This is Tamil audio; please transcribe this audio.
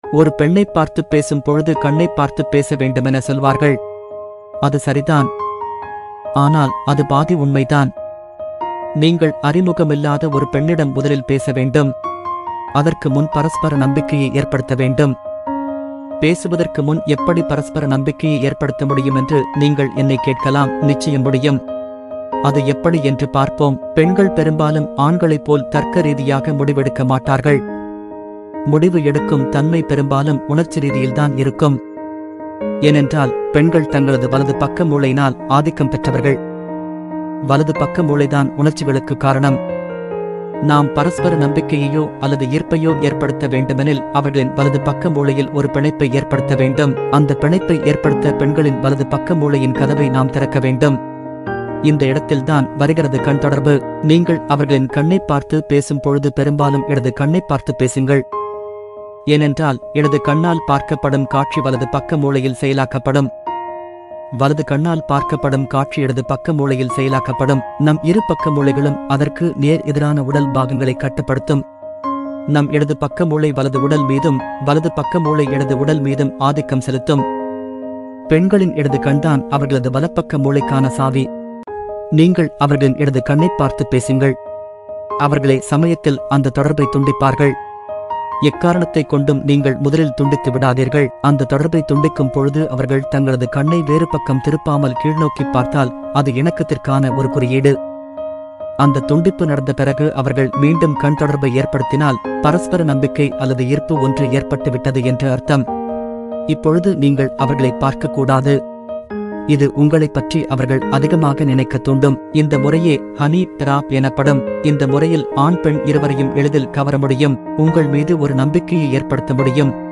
ஒரு பெண்ணை பார்த்து பேசும் பொழுது கண்ணை பார்த்து பேச வேண்டுமென சொல்வார்கள் அது சரிதான் ஆனால் அது பாதி உண்மைதான் நீங்கள் அறிமுகமில்லாத ஒரு பெண்ணிடம் முதலில் பேச வேண்டும் அதற்கு முன் பரஸ்பர நம்பிக்கையை ஏற்படுத்த வேண்டும் பேசுவதற்கு முன் எப்படி பரஸ்பர நம்பிக்கையை ஏற்படுத்த முடியும் என்று நீங்கள் என்னை கேட்கலாம் நிச்சயம் முடியும் அது எப்படி என்று பார்ப்போம் பெண்கள் பெரும்பாலும் ஆண்களைப் போல் தர்க்க ரீதியாக முடிவெடுக்க மாட்டார்கள் முடிவு எடுக்கும் தன்மை பெரும்பாலும் உணர்ச்சி ரீதியில்தான் இருக்கும் ஏனென்றால் பெண்கள் தங்களது வலது பக்க மூளையினால் ஆதிக்கம் பெற்றவர்கள் வலது பக்க மூளைதான் உணர்ச்சிகளுக்கு காரணம் நாம் பரஸ்பர நம்பிக்கையையோ அல்லது ஈர்ப்பையோ ஏற்படுத்த வேண்டுமெனில் அவர்களின் வலது பக்க மூளையில் ஒரு பிணைப்பை ஏற்படுத்த வேண்டும் அந்த பிணைப்பை ஏற்படுத்த பெண்களின் வலது பக்க மூளையின் கதவை நாம் திறக்க வேண்டும் இந்த இடத்தில்தான் வருகிறது கண் தொடர்பு நீங்கள் அவர்களின் கண்ணை பார்த்து பேசும் பொழுது பெரும்பாலும் இடது கண்ணை பார்த்து பேசுங்கள் ஏனென்றால் இடது கண்ணால் பார்க்கப்படும் காட்சி வலது பக்க மூளையில் செயலாக்கப்படும் வலது கண்ணால் பார்க்கப்படும் காட்சி இடது பக்க மூளையில் செயலாக்கப்படும் நம் இரு பக்க மூளைகளும் அதற்கு நேர் எதிரான உடல் பாகங்களை கட்டுப்படுத்தும் நம் இடது பக்க மூளை வலது உடல் மீதும் வலது பக்க மூளை இடது உடல் மீதும் ஆதிக்கம் செலுத்தும் பெண்களின் இடது கண்தான் அவர்களது வலப்பக்க மூளைக்கான சாவி நீங்கள் அவர்களின் இடது கண்ணை பார்த்து பேசுங்கள் அவர்களை சமயத்தில் அந்த தொடர்பை துண்டிப்பார்கள் எக்காரணத்தை கொண்டும் நீங்கள் முதலில் துண்டித்து விடாதீர்கள் அந்த தொடர்பை துண்டிக்கும் பொழுது அவர்கள் தங்களது கண்ணை வேறு பக்கம் திருப்பாமல் கீழ்நோக்கி பார்த்தால் அது இணக்கத்திற்கான ஒரு குறியீடு அந்த துண்டிப்பு நடந்த பிறகு அவர்கள் மீண்டும் கண் தொடர்பை ஏற்படுத்தினால் பரஸ்பர நம்பிக்கை அல்லது ஈர்ப்பு ஒன்று ஏற்பட்டு விட்டது என்று அர்த்தம் இப்பொழுது நீங்கள் அவர்களை பார்க்கக்கூடாது இது உங்களைப் பற்றி அவர்கள் அதிகமாக நினைக்கத் தூண்டும் இந்த முறையே ஹனி டிராப் எனப்படும் இந்த முறையில் ஆண் பெண் இருவரையும் எளிதில் கவர முடியும் உங்கள் மீது ஒரு நம்பிக்கையை ஏற்படுத்த முடியும்